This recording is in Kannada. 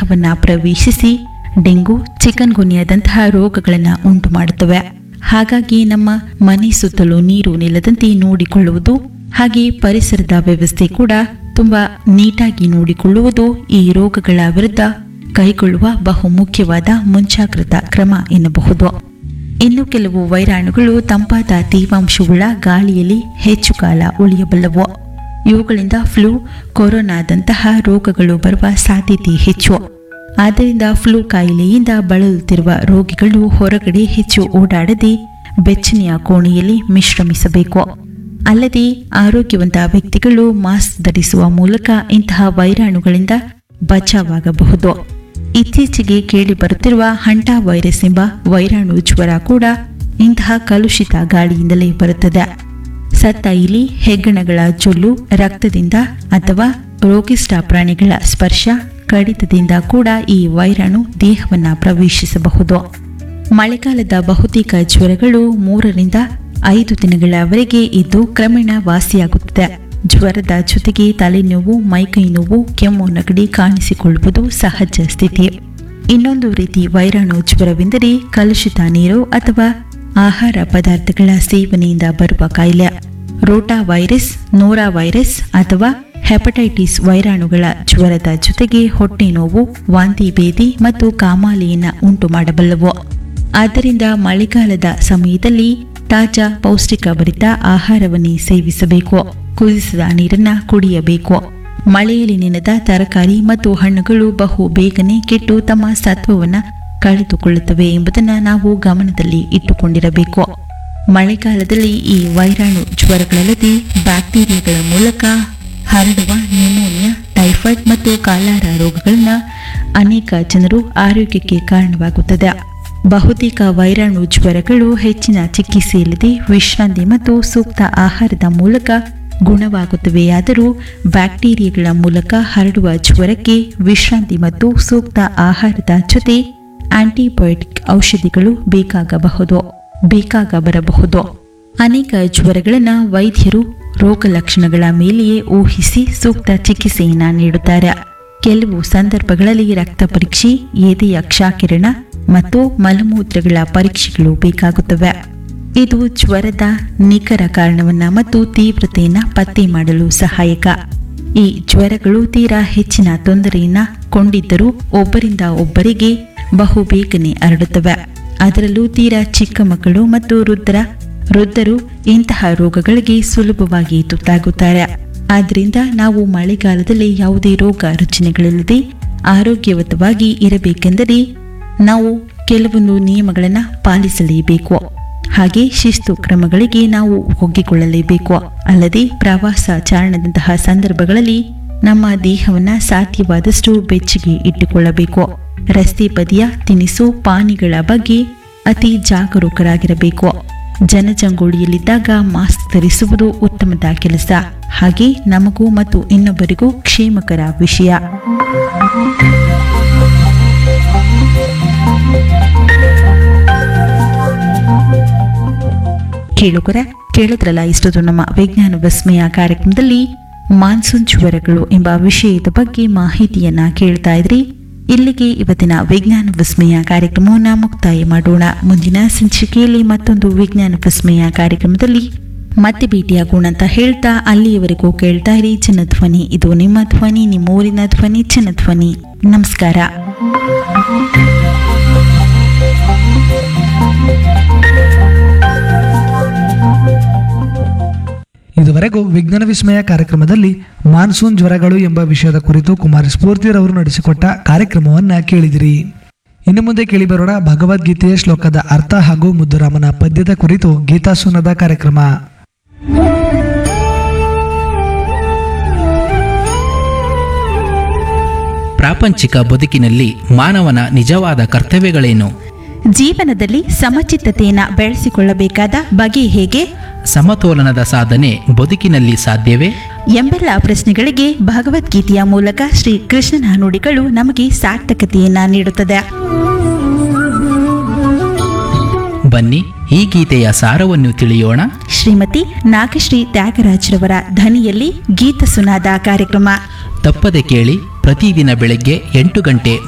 ದೇಹವನ್ನ ಪ್ರವೇಶಿಸಿ ಡೆಂಗು ಚಿಕನ್ ಗುನ್ಯಾದಂತಹ ರೋಗಗಳನ್ನು ಉಂಟು ಮಾಡುತ್ತವೆ ಹಾಗಾಗಿ ನಮ್ಮ ಮನೆ ಸುತ್ತಲೂ ನೀರು ನಿಲ್ಲದಂತೆ ನೋಡಿಕೊಳ್ಳುವುದು ಹಾಗೆ ಪರಿಸರದ ವ್ಯವಸ್ಥೆ ಕೂಡ ತುಂಬಾ ನೀಟಾಗಿ ನೋಡಿಕೊಳ್ಳುವುದು ಈ ರೋಗಗಳ ವಿರುದ್ಧ ಕೈಗೊಳ್ಳುವ ಬಹು ಮುಖ್ಯವಾದ ಮುಂಜಾಗ್ರತಾ ಕ್ರಮ ಎನ್ನಬಹುದು ಇನ್ನು ಕೆಲವು ವೈರಾಣುಗಳು ತಂಪಾದ ತೇವಾಂಶವುಳ್ಳ ಗಾಳಿಯಲ್ಲಿ ಹೆಚ್ಚು ಕಾಲ ಉಳಿಯಬಲ್ಲವು ಇವುಗಳಿಂದ ಫ್ಲೂ ಕೊರೋನಾದಂತಹ ರೋಗಗಳು ಬರುವ ಸಾಧ್ಯತೆ ಹೆಚ್ಚು ಆದ್ದರಿಂದ ಫ್ಲೂ ಕಾಯಿಲೆಯಿಂದ ಬಳಲುತ್ತಿರುವ ರೋಗಿಗಳು ಹೊರಗಡೆ ಹೆಚ್ಚು ಓಡಾಡದೆ ಬೆಚ್ಚನೆಯ ಕೋಣೆಯಲ್ಲಿ ವಿಶ್ರಮಿಸಬೇಕು ಅಲ್ಲದೆ ಆರೋಗ್ಯವಂತ ವ್ಯಕ್ತಿಗಳು ಮಾಸ್ಕ್ ಧರಿಸುವ ಮೂಲಕ ಇಂತಹ ವೈರಾಣುಗಳಿಂದ ಬಚಾವಾಗಬಹುದು ಇತ್ತೀಚೆಗೆ ಕೇಳಿಬರುತ್ತಿರುವ ಹಂಟಾ ವೈರಸ್ ಎಂಬ ವೈರಾಣು ಜ್ವರ ಕೂಡ ಇಂತಹ ಕಲುಷಿತ ಗಾಳಿಯಿಂದಲೇ ಬರುತ್ತದೆ ಸತ್ತ ಇಲಿ ಹೆಗ್ಗಣಗಳ ಜೊಲ್ಲು ರಕ್ತದಿಂದ ಅಥವಾ ರೋಗಿಷ್ಠ ಪ್ರಾಣಿಗಳ ಸ್ಪರ್ಶ ಕಡಿತದಿಂದ ಕೂಡ ಈ ವೈರಾಣು ದೇಹವನ್ನ ಪ್ರವೇಶಿಸಬಹುದು ಮಳೆಗಾಲದ ಬಹುತೇಕ ಜ್ವರಗಳು ಮೂರರಿಂದ ಐದು ದಿನಗಳವರೆಗೆ ಇದ್ದು ಕ್ರಮೇಣ ವಾಸಿಯಾಗುತ್ತದೆ ಜ್ವರದ ಜೊತೆಗೆ ತಲೆನೋವು ಮೈಕೈ ನೋವು ಕೆಮ್ಮು ನೆಗಡಿ ಕಾಣಿಸಿಕೊಳ್ಳುವುದು ಸಹಜ ಸ್ಥಿತಿ ಇನ್ನೊಂದು ರೀತಿ ವೈರಾಣು ಜ್ವರವೆಂದರೆ ಕಲುಷಿತ ನೀರು ಅಥವಾ ಆಹಾರ ಪದಾರ್ಥಗಳ ಸೇವನೆಯಿಂದ ಬರುವ ಕಾಯಿಲೆ ರೋಟಾ ವೈರಸ್ ನೋರಾ ವೈರಸ್ ಅಥವಾ ಹೆಪಟೈಟಿಸ್ ವೈರಾಣುಗಳ ಜ್ವರದ ಜೊತೆಗೆ ಹೊಟ್ಟೆ ನೋವು ವಾಂತಿ ಭೇದಿ ಮತ್ತು ಕಾಮಾಲೆಯನ್ನ ಉಂಟು ಮಾಡಬಲ್ಲವು ಆದ್ದರಿಂದ ಮಳೆಗಾಲದ ಸಮಯದಲ್ಲಿ ತಾಜಾ ಪೌಷ್ಟಿಕಭರಿತ ಆಹಾರವನ್ನೇ ಸೇವಿಸಬೇಕು ಕುದಿಸಿದ ನೀರನ್ನ ಕುಡಿಯಬೇಕು ಮಳೆಯಲ್ಲಿ ನೆನೆದ ತರಕಾರಿ ಮತ್ತು ಹಣ್ಣುಗಳು ಬಹು ಬೇಗನೆ ಕೆಟ್ಟು ತಮ್ಮ ಸತ್ವವನ್ನ ಕಳೆದುಕೊಳ್ಳುತ್ತವೆ ಎಂಬುದನ್ನು ನಾವು ಗಮನದಲ್ಲಿ ಇಟ್ಟುಕೊಂಡಿರಬೇಕು ಮಳೆಗಾಲದಲ್ಲಿ ಈ ವೈರಾಣು ಜ್ವರಗಳಲ್ಲದೆ ಬ್ಯಾಕ್ಟೀರಿಯಾಗಳ ಮೂಲಕ ಹರಡುವ ನ್ಯೂಮೋನಿಯಾ ಟೈಫಾಯ್ಡ್ ಮತ್ತು ಕಾಲಾರ ರೋಗಗಳನ್ನ ಅನೇಕ ಜನರು ಆರೋಗ್ಯಕ್ಕೆ ಕಾರಣವಾಗುತ್ತದೆ ಬಹುತೇಕ ವೈರಾಣು ಜ್ವರಗಳು ಹೆಚ್ಚಿನ ಚಿಕಿತ್ಸೆಯಿಲ್ಲದೆ ವಿಶ್ರಾಂತಿ ಮತ್ತು ಸೂಕ್ತ ಆಹಾರದ ಮೂಲಕ ಗುಣವಾಗುತ್ತವೆಯಾದರೂ ಬ್ಯಾಕ್ಟೀರಿಯಾಗಳ ಮೂಲಕ ಹರಡುವ ಜ್ವರಕ್ಕೆ ವಿಶ್ರಾಂತಿ ಮತ್ತು ಸೂಕ್ತ ಆಹಾರದ ಜೊತೆ ಆಂಟಿಬಯೋಟಿಕ್ ಔಷಧಿಗಳು ಬೇಕಾಗಬಹುದು ಬೇಕಾಗ ಬರಬಹುದು ಅನೇಕ ಜ್ವರಗಳನ್ನು ವೈದ್ಯರು ರೋಗ ಲಕ್ಷಣಗಳ ಮೇಲೆಯೇ ಊಹಿಸಿ ಸೂಕ್ತ ಚಿಕಿತ್ಸೆಯನ್ನ ನೀಡುತ್ತಾರೆ ಕೆಲವು ಸಂದರ್ಭಗಳಲ್ಲಿ ರಕ್ತ ಪರೀಕ್ಷೆ ಎದೆಯ ಕ್ಷಾಕಿರಣ ಮತ್ತು ಮಲಮೂತ್ರಗಳ ಪರೀಕ್ಷೆಗಳು ಬೇಕಾಗುತ್ತವೆ ಇದು ಜ್ವರದ ನಿಖರ ಕಾರಣವನ್ನ ಮತ್ತು ತೀವ್ರತೆಯನ್ನ ಪತ್ತೆ ಮಾಡಲು ಸಹಾಯಕ ಈ ಜ್ವರಗಳು ತೀರಾ ಹೆಚ್ಚಿನ ತೊಂದರೆಯನ್ನ ಕೊಂಡಿದ್ದರೂ ಒಬ್ಬರಿಂದ ಒಬ್ಬರಿಗೆ ಬಹು ಬೇಗನೆ ಹರಡುತ್ತವೆ ಅದರಲ್ಲೂ ತೀರಾ ಚಿಕ್ಕ ಮಕ್ಕಳು ಮತ್ತು ವೃದ್ಧರ ವೃದ್ಧರು ಇಂತಹ ರೋಗಗಳಿಗೆ ಸುಲಭವಾಗಿ ತುತ್ತಾಗುತ್ತಾರೆ ಆದ್ದರಿಂದ ನಾವು ಮಳೆಗಾಲದಲ್ಲಿ ಯಾವುದೇ ರೋಗ ರುಜಿನಗಳಿಲ್ಲದೆ ಆರೋಗ್ಯವಂತವಾಗಿ ಇರಬೇಕೆಂದರೆ ನಾವು ಕೆಲವೊಂದು ನಿಯಮಗಳನ್ನು ಪಾಲಿಸಲೇಬೇಕು ಹಾಗೆ ಶಿಸ್ತು ಕ್ರಮಗಳಿಗೆ ನಾವು ಒಗ್ಗಿಕೊಳ್ಳಲೇಬೇಕು ಅಲ್ಲದೆ ಪ್ರವಾಸ ಚಾರಣದಂತಹ ಸಂದರ್ಭಗಳಲ್ಲಿ ನಮ್ಮ ದೇಹವನ್ನ ಸಾಧ್ಯವಾದಷ್ಟು ಬೆಚ್ಚಗೆ ಇಟ್ಟುಕೊಳ್ಳಬೇಕು ರಸ್ತೆ ಬದಿಯ ತಿನಿಸು ಪಾನಿಗಳ ಬಗ್ಗೆ ಅತಿ ಜಾಗರೂಕರಾಗಿರಬೇಕು ಜನಜಂಗುಳಿಯಲ್ಲಿದ್ದಾಗ ಮಾಸ್ಕ್ ಧರಿಸುವುದು ಉತ್ತಮದ ಕೆಲಸ ಹಾಗೆ ನಮಗೂ ಮತ್ತು ಇನ್ನೊಬ್ಬರಿಗೂ ಕ್ಷೇಮಕರ ವಿಷಯ ಕೇಳುಗರ ಕೇಳಿದ್ರಲ್ಲ ಇಷ್ಟೊಂದು ನಮ್ಮ ವಿಜ್ಞಾನ ವಿಸ್ಮಯ ಕಾರ್ಯಕ್ರಮದಲ್ಲಿ ಮಾನ್ಸೂನ್ ಜ್ವರಗಳು ಎಂಬ ವಿಷಯದ ಬಗ್ಗೆ ಮಾಹಿತಿಯನ್ನ ಕೇಳ್ತಾ ಇದ್ರಿ ಇಲ್ಲಿಗೆ ಇವತ್ತಿನ ವಿಜ್ಞಾನ ವಿಸ್ಮಯ ಕಾರ್ಯಕ್ರಮವನ್ನು ಮುಕ್ತಾಯ ಮಾಡೋಣ ಮುಂದಿನ ಸಂಚಿಕೆಯಲ್ಲಿ ಮತ್ತೊಂದು ವಿಜ್ಞಾನ ವಿಸ್ಮಯ ಕಾರ್ಯಕ್ರಮದಲ್ಲಿ ಮತ್ತೆ ಭೇಟಿಯಾಗೋಣ ಅಂತ ಹೇಳ್ತಾ ಅಲ್ಲಿಯವರೆಗೂ ಕೇಳ್ತಾ ಇರಿ ಜನಧ್ವನಿ ಇದು ನಿಮ್ಮ ಧ್ವನಿ ನಿಮ್ಮ ಊರಿನ ಧ್ವನಿ ಜನಧ್ವನಿ ನಮಸ್ಕಾರ ಇದುವರೆಗೂ ವಿಜ್ಞಾನ ವಿಸ್ಮಯ ಕಾರ್ಯಕ್ರಮದಲ್ಲಿ ಮಾನ್ಸೂನ್ ಜ್ವರಗಳು ಎಂಬ ವಿಷಯದ ಕುರಿತು ಕುಮಾರ್ ಸ್ಫೂರ್ತಿರವರು ನಡೆಸಿಕೊಟ್ಟ ಕಾರ್ಯಕ್ರಮವನ್ನ ಕೇಳಿದಿರಿ ಇನ್ನು ಮುಂದೆ ಕೇಳಿಬರೋಣ ಭಗವದ್ಗೀತೆಯ ಶ್ಲೋಕದ ಅರ್ಥ ಹಾಗೂ ಮುದ್ದುರಾಮನ ಪದ್ಯದ ಕುರಿತು ಗೀತಾಸುನದ ಕಾರ್ಯಕ್ರಮ ಪ್ರಾಪಂಚಿಕ ಬದುಕಿನಲ್ಲಿ ಮಾನವನ ನಿಜವಾದ ಕರ್ತವ್ಯಗಳೇನು ಜೀವನದಲ್ಲಿ ಸಮಚಿತ್ತತೆಯನ್ನು ಬೆಳೆಸಿಕೊಳ್ಳಬೇಕಾದ ಬಗೆ ಹೇಗೆ ಸಮತೋಲನದ ಸಾಧನೆ ಬದುಕಿನಲ್ಲಿ ಸಾಧ್ಯವೇ ಎಂಬೆಲ್ಲ ಪ್ರಶ್ನೆಗಳಿಗೆ ಭಗವದ್ಗೀತೆಯ ಮೂಲಕ ಶ್ರೀ ಕೃಷ್ಣನ ನುಡಿಗಳು ನಮಗೆ ಸಾರ್ಥಕತೆಯನ್ನ ನೀಡುತ್ತದೆ ಬನ್ನಿ ಈ ಗೀತೆಯ ಸಾರವನ್ನು ತಿಳಿಯೋಣ ಶ್ರೀಮತಿ ನಾಗಶ್ರೀ ತ್ಯಾಗರಾಜ್ರವರ ಧ್ವನಿಯಲ್ಲಿ ಗೀತ ಸುನಾದ ಕಾರ್ಯಕ್ರಮ ತಪ್ಪದೆ ಕೇಳಿ ಪ್ರತಿದಿನ ಬೆಳಗ್ಗೆ ಎಂಟು ಗಂಟೆ